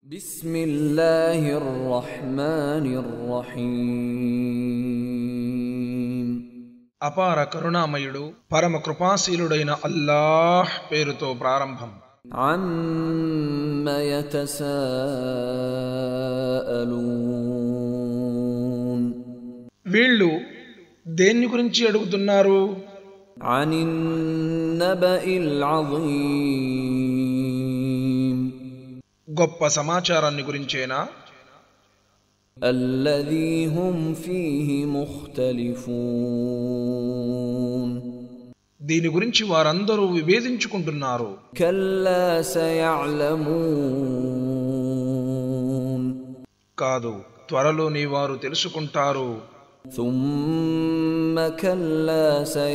بسم الله الرحمن الرحيم అపార కరుణామయుడు పరమ కృపాశీలుడైన అల్లాహ్ పేరుతో ప్రారంభం عم يتساءلون వీళ్ళు దేన్ని గురించి అడుగుతున్నారు عن النبأ العظيم గొప్ప సమాచారాన్ని గురించేనా الذي هم فيه مختلفون దీని గురించి వారందరూ విభేదించుకుంటున్నారు كلا سيعلمون కాదు త్వరలోని వారు తెలుసుకుంటారు ثم كلا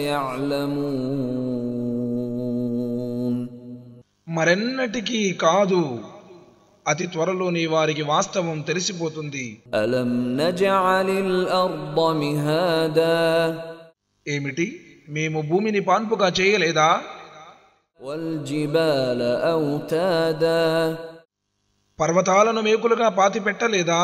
سيعلمون మరెన్నటికీ కాదు అతి త్వరలోని వారికి వాస్తవం తెలిసిపోతుంది ألم نجعل الأرض مهادا ఏమిటి మేము భూమిని పాన్పుగా చేయలేదా والجبال أوتادا పర్వతాలను మేకులుగా పాతి పెట్టలేదా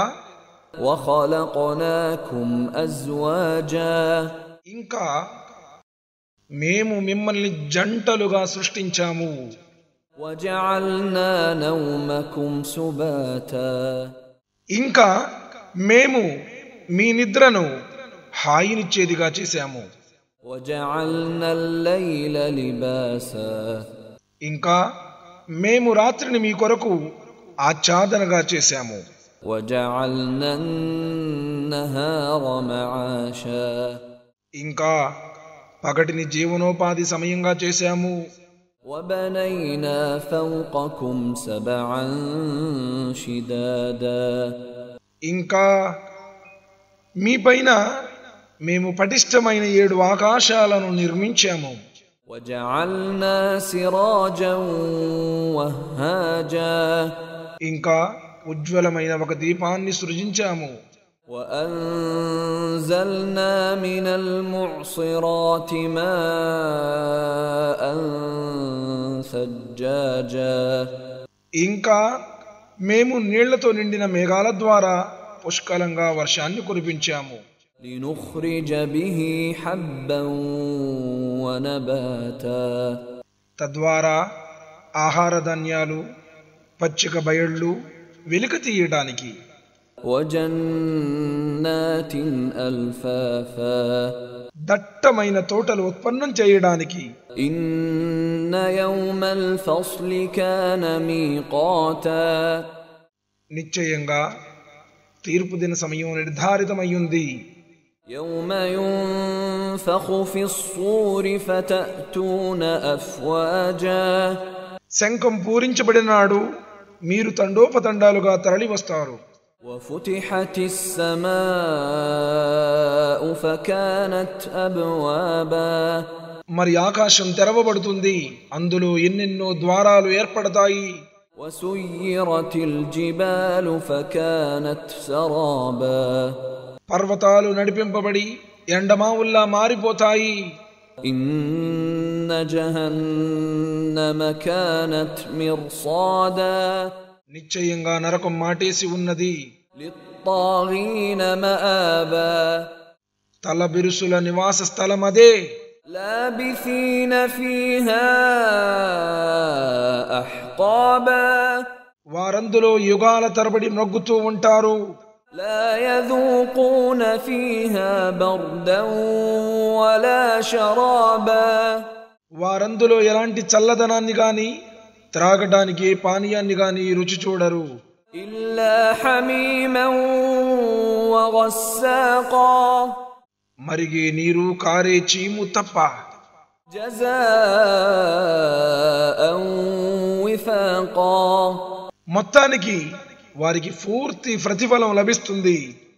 وخلقناكم أزواجا ఇంకా మేము మిమ్మల్ని జంటలుగా సృష్టించాము وجعلنا نومكم سباتا ఇంకా మేము మీ నిద్రను హాయినిచ్చేదిగా చేశాము وجعلنا الليل لباسا ఇంకా మేము రాత్రిని మీ కొరకు ఆచ్ఛాదనగా చేశాము وجعلنا النهار معاشا ఇంకా పగటిని జీవనోపాధి సమయంగా చేశాము وبنينا فوقكم سبعا شدادا ఇంకా మీపైన మేము పటిష్టమైన ఏడు ఆకాశాలను నిర్మించాము وجعلنا سراجا وهاجا ఇంకా ఉజ్వలమైన ఒక దీపాన్ని సృజించాము وأنزلنا من المعصرات ماء ثجاجا ఇంకా మేము నీళ్లతో నిండిన మేఘాల ద్వారా పుష్కలంగా వర్షాన్ని కురిపించాము لنخرج به حبا ونباتا తద్వారా ఆహార ధాన్యాలు పచ్చిక బయళ్ళు వెలిక తీయడానికి وجنات ألفافا దట్టమైన తోటలు ఉత్పన్నం చేయడానికి إن يوم الفصل كان ميقاتا నిశ్చయంగా తీర్పు దిన సమయం నిర్ధారితమయ్యుంది يوم ينفخ في الصور فتأتون أفواجا శంఖం పూరించబడిన నాడు మీరు తండోపతండాలుగా తరలి వస్తారు وفتحت السماء فكانت أبوابا మరి ఆకాశం తెరవబడుతుంది అందులో ఎన్నెన్నో ద్వారాలు ఏర్పడతాయి وسيرت الجبال فكانت سرابا పర్వతాలు నడిపింపబడి ఎండమావుల్లా మారిపోతాయి إن جهنم كانت مرصادا నిశ్చయంగా నరకం మాటేసి ఉన్నది للطاغين مآبا తల బిరుసుల నివాస స్థలం అదే لابثين فيها أحقابا వారందులో యుగాల తరబడి మొగ్గుతూ ఉంటారు لا يذوقون فيها بردا ولا شرابا వారందులో ఎలాంటి చల్లదనాన్ని గాని త్రాగడానికి ఏ పానీయాన్ని గాని రుచి చూడరు إلا حميما وغساقا మరిగే నీరు కారే చీము తప్ప جزاء وفاقا మొత్తానికి వారికి పూర్తి ప్రతిఫలం లభిస్తుంది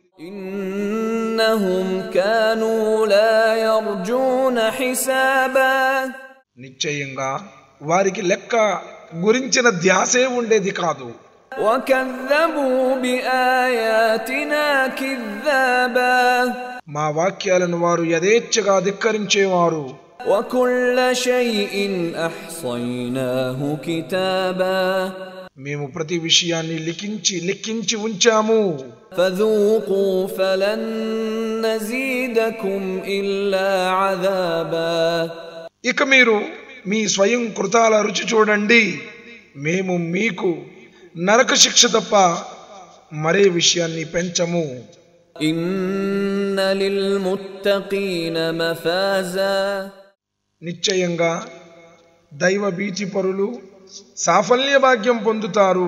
إنهم كانوا لا يرجون حسابا నిశ్చయంగా వారికి లెక్క గురించిన ధ్యాసే ఉండేది కాదు وكذبوا بآياتنا كذابا మా వాక్యాలను వారు యథేచ్ఛగా ధిక్కరించేవారు وكل شيء احصيناه كتابا మేము ప్రతి విషయాన్ని లిఖించి లెక్కించి ఉంచాము فذوقوا فلن نزيدكم إلا عذابا ఇక మీరు మీ స్వయం కృతాల రుచి చూడండి మేము మీకు నరక శిక్ష తప్ప మరే విషయాన్ని పెంచము إن للمتقين مفازا నిశ్చయంగా దైవ భీతి పరులు సాఫల్య భాగ్యం పొందుతారు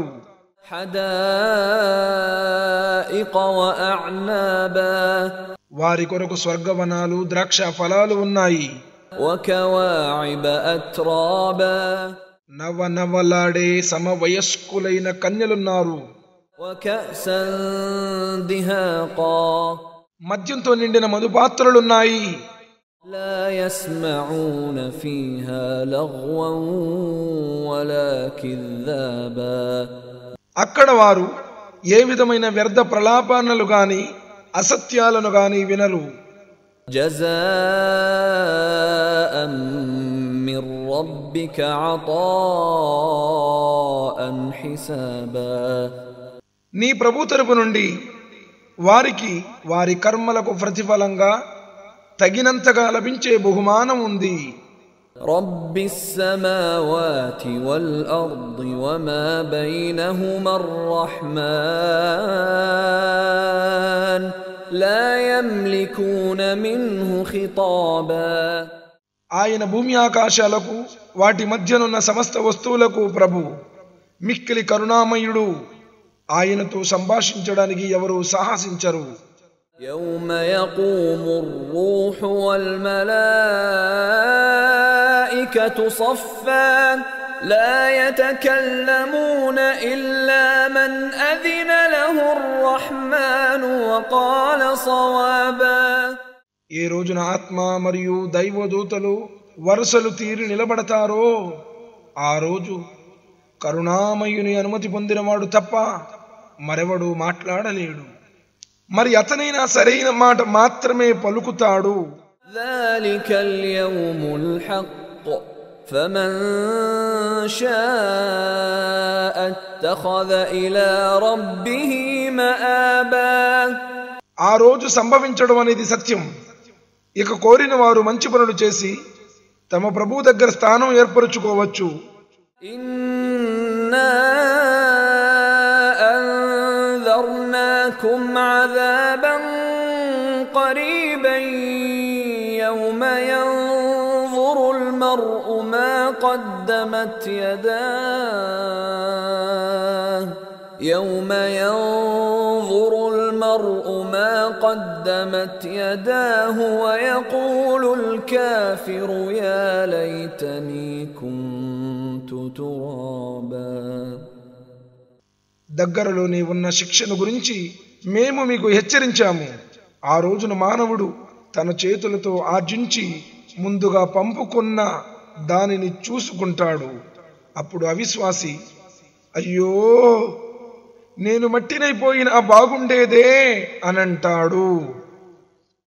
حدائق وأعنابا వారి కొరకు స్వర్గవనాలు ద్రాక్ష ఫలాలు ఉన్నాయి وكواعب أترابا నవ నవలాడే సమవయస్కులైన కన్యలున్నారు وكأسا دهاقا మద్యంతో నిండిన మధుపాత్రలున్నాయి لا يسمعون فيها لغوا ولا كذابا అక్కడ వారు ఏ విధమైన వ్యర్థ ప్రలాపానలు గాని అసత్యాలను గాని వినరు جزاء من ربك عطاء حسابا నీ ప్రభు తరపు నుండి వారికి వారి కర్మలకు ప్రతిఫలంగా తగినంతగా లభించే బహుమానం ఉంది رب السماوات والأرض وما بينهما الرحمن لا يملكون منه خطابا ఆయన భూమి ఆకాశాలకు వాటి మధ్యనున్న సమస్త వస్తువులకు ప్రభు మిక్కిలి కరుణామయుడు ఆయనతో సంభాషించడానికి ఎవరు సాహసించరు يوم يقوم الروح والملائكة صفا لا يتكلمون إلا من أذن له الرحمن وقال صوابا ఏ రోజున ఆత్మ మరియు దైవదూతలు వరుసలు తీరి నిలబడతారో ఆ రోజు కరుణామయుని అనుమతి పొందినవాడు తప్ప మరెవడు మాట్లాడలేడు మరి అతనైనా సరైన మాట మాత్రమే పలుకుతాడు ذلك اليوم الحق فمن شاء اتخذ إلى ربه مآبا ఆ రోజు సంభవించడం అనేది సత్యం ఇక కోరిన వారు మంచి పనులు చేసి తమ ప్రభు దగ్గర స్థానం ఏర్పరచుకోవచ్చు إنا أنذرناكم عذابا قريبا يوم ينظر المرء ما قدمت يداه يوم ينظر المرء ما قدمت يداه ويقول الكافر يا ليتني كنت ترابا దగ్గరలోనే ఉన్న శిక్షను గురించి మేము మీకు హెచ్చరించాము ఆ రోజున మానవుడు తన చేతులతో ఆర్జించి ముందుగా పంపుకున్న దానిని చూసుకుంటాడు అప్పుడు అవిశ్వాసి అయ్యో నేను మట్టినైపోయిన బాగుండేదే అనంటాడు